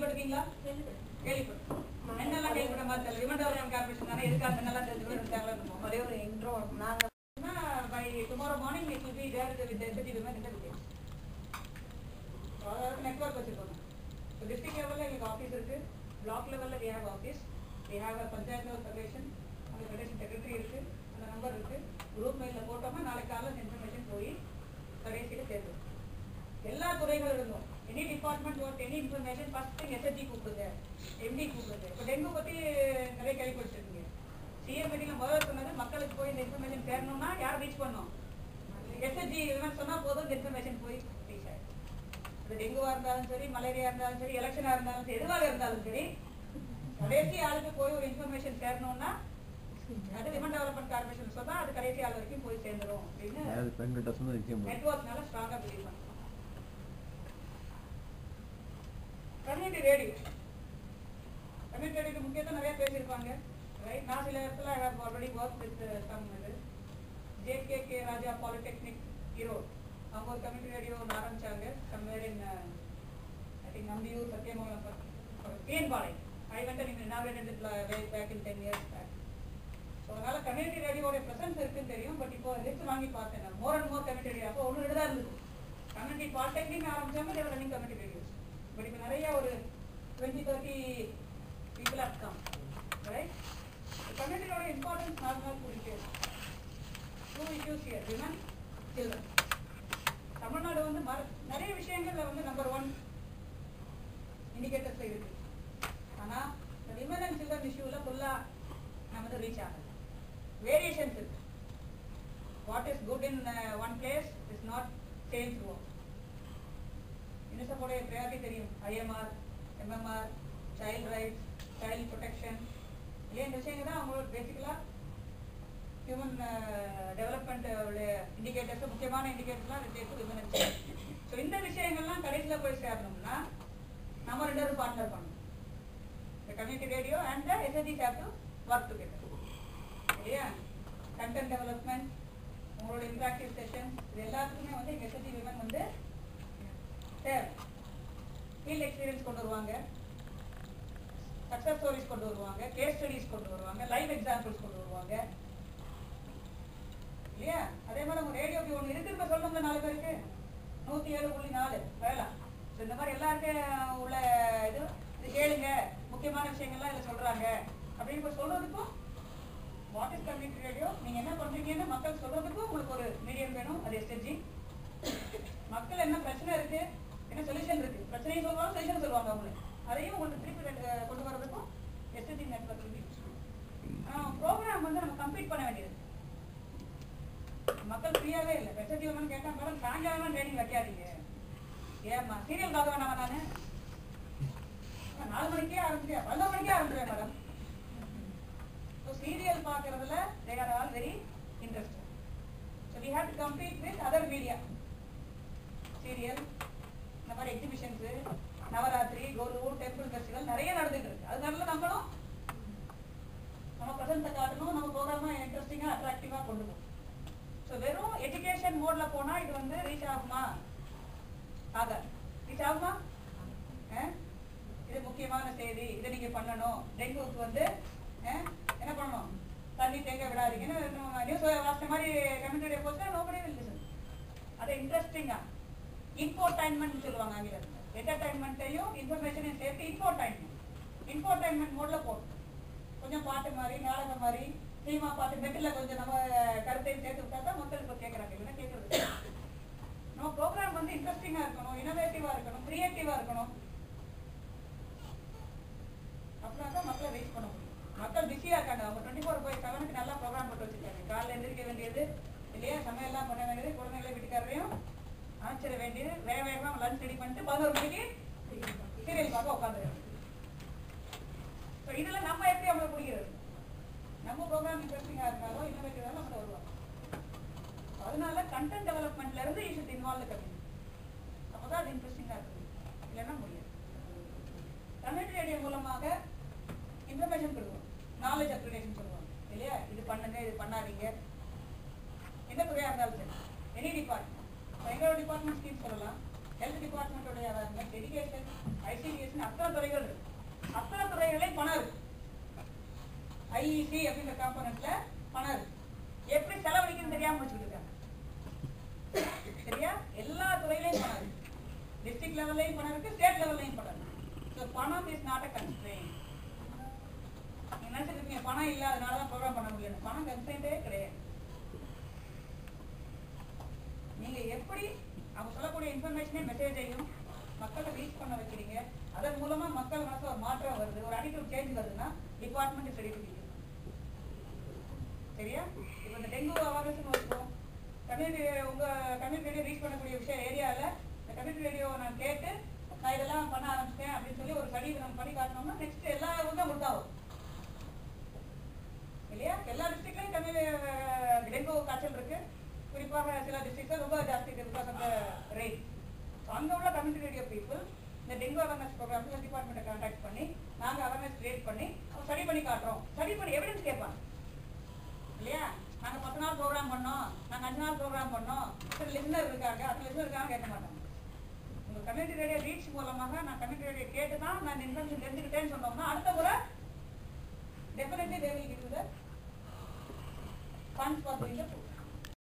கேள்விப்பட்டிருக்கீங்களா கேள்விப்பட்டிருக்கோம் என்னெல்லாம் கேள்விப்பட்ட மாதிரி தெரியல விமன் டெவலப்மெண்ட் கார்பரேஷன் தானே எதுக்காக என்னெல்லாம் தெரிஞ்சு இருக்காங்களோ ஒரே ஒரு இன்ட்ரோ நாங்க by tomorrow morning it will be there with the density women in the village. அதாவது நெட்வொர்க் வச்சிருக்கோம் இப்போ டிஸ்ட்ரிக்ட் லெவலில் எங்களுக்கு ஆஃபீஸ் இருக்கு பிளாக் லெவலில் we have office we have a panchayat level federation அந்த ஃபெடரேஷன் செக்ரட்டரி இருக்கு அந்த நம்பர் இருக்கு குரூப் மெயிலில் போட்டோம்னா நாளைக்கு காலையில் இந்த இன்ஃபர்மேஷன் போய் கடைசியில் சேர்ந்து எல்லா துறைகளும் இருந்தோம் any department work any information first thing SSG கூப்பிடுங்க எம்டி கூப்பிடுங்க இப்போ டெங்கு பற்றி நிறைய கேள்விப்பட்டிருக்கீங்க சிஎம் மீட்டிங்ல முதல்ல சொன்னது மக்களுக்கு போய் இந்த இன்ஃபர்மேஷன் சேரணும்னா யார் ரீச் பண்ணணும் எஸ்எஸ்ஜி இதெல்லாம் சொன்னா போதும் இந்த இன்ஃபர்மேஷன் போய் ரீச் ஆயிடும் அது டெங்குவா இருந்தாலும் சரி மலேரியா இருந்தாலும் சரி எலெக்ஷனா இருந்தாலும் சரி எதுவாக இருந்தாலும் சரி கடைசி ஆளுக்கு போய் ஒரு இன்ஃபர்மேஷன் சேரணும்னா அது விமன் டெவலப்மெண்ட் கார்பரேஷன் சொன்னா அது கடைசி ஆள் வரைக்கும் போய் சேர்ந்துரும் அப்படின்னு அது பெண்கிட்ட சொன்னது நிச்சயம் நெட்வொர்க்னால ஸ்ட்ராங்கா பிலீவ் பண்ணுறோம் கம்யூனிட்டி ரேடியோ கம்யூனிட்டி ரேடியோ முக்கியத்துவம் நிறைய பேசியிருப்பாங்க ரைட் நான் சில இடத்துல I have already work with some இது JK K Raja polytechnic Erode அவங்க ஒரு கம்யூனிட்டி ரேடியோ ஒன்று ஆரம்பிச்சாங்க somewhere in I think Nambiyur Sathyamangalam Thenpalai I went நீங்கள் inaugurated way back in ten years back so அதனால கம்யூனிட்டி ரேடியோட ப்ரெசன்ஸ் இருக்குன்னு தெரியும் பட் இப்போ லிஸ்ட் வாங்கி பார்த்தேன் நான் more and more community radio அப்போ ஒன்று தான் இருந்தது கம்யூனிட்டி பாலிடெக்னிக் ஆரம்பிச்சாங்க they're running community radios but இப்போ நிறைய ஒரு twenty thirty people have come right கம்யூனிட்டியோட இம்பார்ட்டன்ஸ் நாலு நாள் கூடிட்டு two issues here women children Tamil Nadu வந்து மர நிறைய விஷயங்கள்ல வந்து நம்பர் ஒன் இண்டிகேட்டர்ஸ் இருக்கு ஆனா இந்த விமன் அண்ட் சில்ட்ரன் இஷ்யூல ஃபுல்லா நம்ம வந்து ரீச் ஆகல வேரியேஷன்ஸ் இருக்கு what is good in one place is not same through யூனிசெஃபோடைய ப்ரையாரிட்டி தெரியும் IMR MMR child rights child protection இல்லையா இந்த விஷயங்கள் தான் அவங்களோட பேசிக்கலாக ஹியூமன் டெவலப்மெண்ட் இண்டிகேட்டர்ஸ் முக்கியமான இண்டிகேட்டர்ஸ்லாம் ரிலேட் டு விமன் ஸோ இந்த விஷயங்கள்லாம் கடைசியில் போய் சேரணும்னா நம்ம ரெண்டு பேரும் பார்ட்னர் பண்ணணும் the community radio and the SSGs have to work together. இல்லையா கண்டென்ட் டெவலப்மெண்ட் உங்களோட இன்ட்ராக்டிவ் செஷன் இது எல்லாத்துக்குமே வந்து எங்கள் எஸ்எஸ்ஜி விமன் வந்து தேவை ஃபீல்ட் எக்ஸ்பீரியன்ஸ் கொண்டு வருவாங்க சக்ஸஸ் ஸ்டோரிஸ் கொண்டு வருவாங்க கேஸ் ஸ்டடிஸ் கொண்டு வருவாங்க லைவ் எக்ஸாம்பிள்ஸ் கொண்டு வருவாங்க இல்லையா அதே மாதிரி உங்க ரேடியோக்கு ஒன்று இருக்கு இப்ப சொல்லணும்ல நாலு பேருக்கு நூத்தி ஏழு புள்ளி நாலு வேலாம் So, இந்த மாதிரி எல்லாருக்கும் உள்ள இது இது கேளுங்க முக்கியமான விஷயங்கள்லாம் இதுல சொல்றாங்க அப்படின்னு இப்ப சொல்றதுக்கும் வாட் இஸ் கம்யூனிட்டி ரேடியோ நீங்க என்ன பண்றீங்கன்னு மக்கள் சொல்றதுக்கும் உங்களுக்கு ஒரு மீடியம் வேணும் அது எஸ்எஸ்ஜி மக்கள் என்ன பிரச்சனை இருக்கு என்ன சொல்யூஷன் இருக்கு பிரச்சனையும் சொல்லுவாங்க சொல்யூஷன் சொல்லுவாங்க அவங்களுக்கு அதையும் உங்களுக்கு திருப்பி ரெண்டு- கொண்டு வர்றதுக்கும் எஸ்எஸ்ஜி நெட்வொர்க் ப்ரோக்ராம் வந்து நம்ம கம்ப்ளீட் பண்ண வேண்டியது மக்கள் ஃப்ரீயாவே இல்லை எஸ்எஸ்ஜி ஒன்று கேட்டா மேடம் சாயங்காலம் ட்ரைனிங் வைக்காதீங்க ஏம்மா சீரியல் பார்க்க வேணாமா நானு நான் நாலு மணிக்கே ஆரம்பிச்சேன் பதினொரு மணிக்கே ஆரம்பிச்சேன் மேடம் ஸோ சீரியல் பார்க்கறதுல they are all very interested so we have to complete with other media serial இந்த மாதிரி எக்ஸிபிஷன்ஸு நவராத்திரி கோலூர் டெம்பிள் ஃபெஸ்டிவல் நிறைய நடந்துட்டு இருக்கு அதனால நம்மளும் நம்ம ப்ரெசன்ஸை காட்டணும் நம்ம ப்ரோக்ராமை இன்ட்ரெஸ்டிங்காக அட்ராக்டிவாக கொண்டு போகணும் ஸோ வெறும் எஜுகேஷன் மோட்ல போனா இது வந்து ரீச் ஆகுமா ஆகாது ரீச் ஆகுமா ஆ? இது முக்கியமான செய்தி இதை நீங்க பண்ணணும் டெங்குவுக்கு வந்து ஆ, என்ன பண்ணணும் தண்ணி தேங்க விடாதீங்கன்னு நியூஸ் வாசித்த மாதிரி கம்யூனிட்டி போஸ்டா நோபடி வில் லிசன் அது இன்ட்ரெஸ்டிங்கா இன்ஃபோடைன்மெண்ட் சொல்லுவாங்க ஆங்கிலத்தில் என்டர்டைன்மெண்ட்டையும் இன்ஃபர்மேஷனையும் சேர்த்து இன்ஃபோடைன்மெண்ட் இன்ஃபோடைன்மெண்ட் மோட்ல போடும் கொஞ்சம் பாட்டு மாதிரி நாடகம் மாதிரி சினிமா பாட்டு நெட்டில் கொஞ்சம் நம்ம கருத்தையும் சேர்த்து விட்டா தான் மக்கள் இப்போ கேட்குறாங்க இல்லைன்னா கேட்கறது இல்ல. நம்ம ப்ரோக்ராம் வந்து இன்ட்ரெஸ்டிங்காக இருக்கணும் இனோவேட்டிவாக இருக்கணும் கிரியேட்டிவாக இருக்கணும் அப்படின்னா தான் மக்களை ரீச் பண்ண முடியும் மக்கள் பிஸியாக இருக்காங்க அவங்க டுவெண்ட்டி ஃபோர் போய் செவனுக்கு நல்லா ப்ரோக்ராம் போட்டு வச்சிருக்காங்க காலைல எந்திரிக்க வேண்டியது இல்லையா சமையல்லாம் பண்ண வேண்டியது குழந்தைகளை வீட்டுக்காரரையும் அனுப்பிச்சிட வேண்டியது வேக வேகமாக லஞ்ச் ரெடி பண்ணிட்டு பதினோரு மணிக்கு சீரியல் பார்க்க உட்காந்துருக்காங்க ஸோ இதில் நம்ம எப்படி அவங்களை பிடிக்கிறது நம்ம ப்ரோக்ராம் இன்ட்ரெஸ்டிங்காக இருந்தாலும் இன்னோவேட்டிவாக நம்ம வருவாங்க அதனால கண்டென்ட் டெவலப்மெண்ட்ல இருந்து யூ ஷுட் இன்வால்வ் கம்யூனிட்டி அப்பதான் அது இன்ட்ரெஸ்டிங்காக இருக்கும் இல்லைன்னா முடியாது கம்யூனிட்டி ரேடியோ மூலமாக இன்ஃபர்மேஷன் கொடுக்கும் நாலேஜ் அப்கிரேஷன் சொல்லுவாங்க இல்லையா இது பண்ணுங்க இது பண்ணாதீங்க எந்த துறையாக இருந்தாலும் சரி எனி டிபார்ட்மெண்ட் எங்களோட டிபார்ட்மெண்ட் ஸ்கீம் சொல்லலாம் ஹெல்த் டிபார்ட்மெண்ட்டோடைய அவேர்னஸ் எஜுகேஷன் ஐசிடிஎஸ் இன்ஃபர்மேஷன் அத்தனை துறைகள் இருக்கு அத்தனை துறைகளையும் பணம் இருக்கு ஐஇசி அப்படின்ற காம்பனண்ட்ல பணம் இருக்கு எப்படி செலவழிக்கணும்னு தெரியாம வச்சுக்கிட்டு இருக்காங்க சரியா எல்லா துறையிலையும் பணம் இருக்கு டிஸ்ட்ரிக்ட் லெவல்லையும் பணம் இருக்கு ஸ்டேட் லெவல்லையும் பணம் இருக்கு ஸோ பணம் இஸ் நாட் அ கன்ஸ்ட்ரெயின் நீங்க நினைச்சிட்டு இருக்கீங்க பணம் இல்லாதனால தான் ப்ரோக்ராம் பண்ண முடியல பணம் கன்ஸ்ட்ரெயின்டே கிடையாது நீங்க எப்படி அவங்க சொல்லக்கூடிய இன்ஃபர்மேஷனே மெசேஜையும் மக்களை ரீச் பண்ண வைக்கிறீங்க அதன் மூலமா மக்கள் மனசுல ஒரு மாற்றம் வருது ஒரு அடிட்டிவ் சேஞ்ச் வருதுன்னா டிபார்ட்மெண்ட் ரெடி பண்ணிக்கணும் சரியா இப்போ இந்த டெங்கு அவேர்னஸ் வச்சுக்கோம் கம்யூனிட்டி உங்க கம்யூனிட்டி ரேடியோ ரீச் பண்ணக்கூடிய விஷயம் ஏரியால இந்த கம்யூனிட்டி ரேடியோ நான் கேட்டு நான் இதெல்லாம் பண்ண ஆரம்பிச்சிட்டேன் அப்படின்னு சொல்லி ஒரு ஸ்டடி நம்ம பண்ணி காட்டினோம்னா நெக்ஸ்ட் எல்லா ஊருக்கும் முடித்தாகும் இல்லையா எல்லா டிஸ்ட்ரிக்ட்லயும் கம்யூனி டெங்கு காய்ச்சல் இருக்கு குறிப்பாக சில டிஸ்ட்ரிக்ட்ல ரொம்ப ஜாஸ்தி இருக்கு பிகாஸ் ஆஃப் ரேட் அங்க உள்ள கம்யூனிட்டி ரேடியோ பீப்புள் இந்த டெங்கு அவேர்னஸ் ப்ரோக்ராம்ல டிபார்ட்மெண்ட்டை கான்டாக்ட் பண்ணி நாங்க அவேர்னஸ் கிரியேட் பண்ணி ஸ்டடி பண்ணி காட்டுறோம் ஸ்டடி பண்ணி எவிடன்ஸ் கேட்பாங்க இல்லையா நாங்க பத்து நாள் ப்ரோக்ராம் பண்ணோம் நாங்க அஞ்சு நாள் ப்ரோக்ராம் பண்ணோம் இத்தனை லிசனர் இருக்காங்க அத்தனை லிசனர் இருக்காங்க கேட்க மாட்டாங்க உங்க கம்யூனிட்டி ரேடியோ ரீச் மூலமாக நான் கம்யூனிட்டி ரேடியோ கேட்டு தான் நான் இன்ஃபர்மேஷன் தெரிஞ்சுக்கிட்டேன்னு சொன்னோம்னா அடுத்த முறை definitely they will give the funds for doing the